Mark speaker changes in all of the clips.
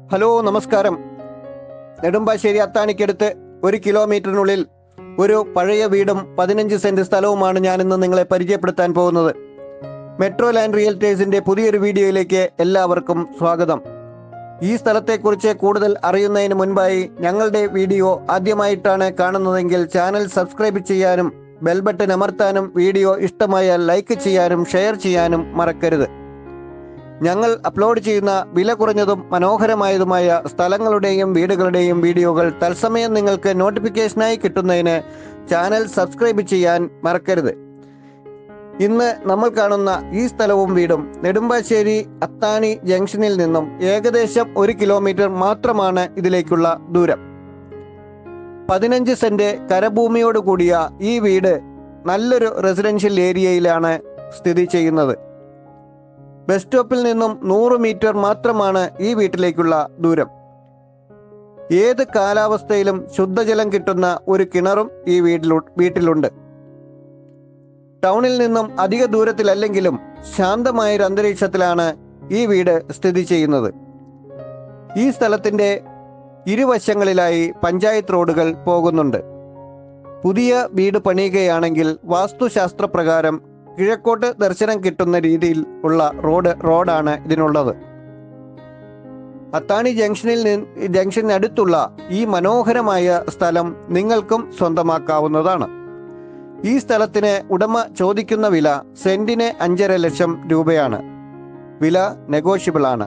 Speaker 1: hello നമസ്കാരം നെടുമ്പാശ്ശേരി അത്താണിക്കടുത്ത് ഒരു കിലോമീറ്ററിനുള്ളിൽ ഒരു പഴയ വീടും പതിനഞ്ച് സെന്റ് സ്ഥലവുമാണ് ഞാനിന്ന് നിങ്ങളെ പരിചയപ്പെടുത്താൻ പോകുന്നത് മെട്രോ ലാൻഡ് റിയൽറ്റേഴ്സിന്റെ പുതിയൊരു വീഡിയോയിലേക്ക് എല്ലാവർക്കും സ്വാഗതം ഈ സ്ഥലത്തെക്കുറിച്ച് കൂടുതൽ അറിയുന്നതിന് മുൻപായി ഞങ്ങളുടെ വീഡിയോ ആദ്യമായിട്ടാണ് കാണുന്നതെങ്കിൽ ചാനൽ സബ്സ്ക്രൈബ് ചെയ്യാനും ബെൽ ബട്ടൺ അമർത്താനും വീഡിയോ ഇഷ്ടമായാൽ ലൈക്ക് ചെയ്യാനും ഷെയർ ചെയ്യാനും മറക്കരുത് ഞങ്ങൾ അപ്ലോഡ് ചെയ്യുന്ന വില കുറഞ്ഞതും മനോഹരമായതുമായ സ്ഥലങ്ങളുടെയും വീടുകളുടെയും വീഡിയോകൾ തത്സമയം നിങ്ങൾക്ക് നോട്ടിഫിക്കേഷനായി കിട്ടുന്നതിന് ചാനൽ സബ്സ്ക്രൈബ് ചെയ്യാൻ മറക്കരുത് ഇന്ന് നമ്മൾ കാണുന്ന ഈ സ്ഥലവും വീടും നെടുമ്പാശ്ശേരി അത്താണി ജംഗ്ഷനിൽ നിന്നും ഏകദേശം ഒരു കിലോമീറ്റർ മാത്രമാണ് ഇതിലേക്കുള്ള ദൂരം പതിനഞ്ച് സെന്റ് കരഭൂമിയോട് കൂടിയ ഈ വീട് നല്ലൊരു റെസിഡൻഷ്യൽ ഏരിയയിലാണ് സ്ഥിതി ചെയ്യുന്നത് ബസ് സ്റ്റോപ്പിൽ നിന്നും നൂറ് മീറ്റർ മാത്രമാണ് ഈ വീട്ടിലേക്കുള്ള ദൂരം ഏത് കാലാവസ്ഥയിലും ശുദ്ധജലം കിട്ടുന്ന ഒരു കിണറും ഈ വീട്ടിലു വീട്ടിലുണ്ട് ടൗണിൽ നിന്നും അധിക ദൂരത്തിലല്ലെങ്കിലും ശാന്തമായ ഒരു അന്തരീക്ഷത്തിലാണ് ഈ വീട് സ്ഥിതി ചെയ്യുന്നത് ഈ സ്ഥലത്തിന്റെ ഇരുവശങ്ങളിലായി പഞ്ചായത്ത് റോഡുകൾ പോകുന്നുണ്ട് പുതിയ വീട് പണിയുകയാണെങ്കിൽ വാസ്തുശാസ്ത്രപ്രകാരം കിഴക്കോട്ട് ദർശനം കിട്ടുന്ന രീതിയിൽ ഉള്ള റോഡ് റോഡാണ് ഇതിനുള്ളത് അത്താണി ജംഗ്ഷനിൽ നിന്ന് ജംഗ്ഷനടുത്തുള്ള ഈ മനോഹരമായ സ്ഥലം നിങ്ങൾക്കും സ്വന്തമാക്കാവുന്നതാണ് ഈ സ്ഥലത്തിന് ഉടമ ചോദിക്കുന്ന വില സെന്റിന് അഞ്ചര ലക്ഷം രൂപയാണ് വില നെഗോഷ്യബിൾ ആണ്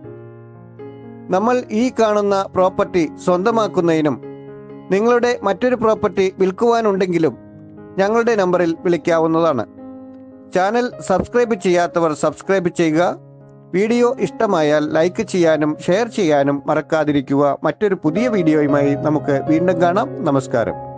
Speaker 1: നമ്മൾ ഈ കാണുന്ന പ്രോപ്പർട്ടി സ്വന്തമാക്കുന്നതിനും നിങ്ങളുടെ മറ്റൊരു പ്രോപ്പർട്ടി വിൽക്കുവാനുണ്ടെങ്കിലും ഞങ്ങളുടെ നമ്പറിൽ വിളിക്കാവുന്നതാണ് ചാനൽ സബ്സ്ക്രൈബ് ചെയ്യാത്തവർ സബ്സ്ക്രൈബ് ചെയ്യുക വീഡിയോ ഇഷ്ടമായാൽ ലൈക്ക് ചെയ്യാനും ഷെയർ ചെയ്യാനും മറക്കാതിരിക്കുക മറ്റൊരു പുതിയ വീഡിയോയുമായി നമുക്ക് വീണ്ടും കാണാം നമസ്കാരം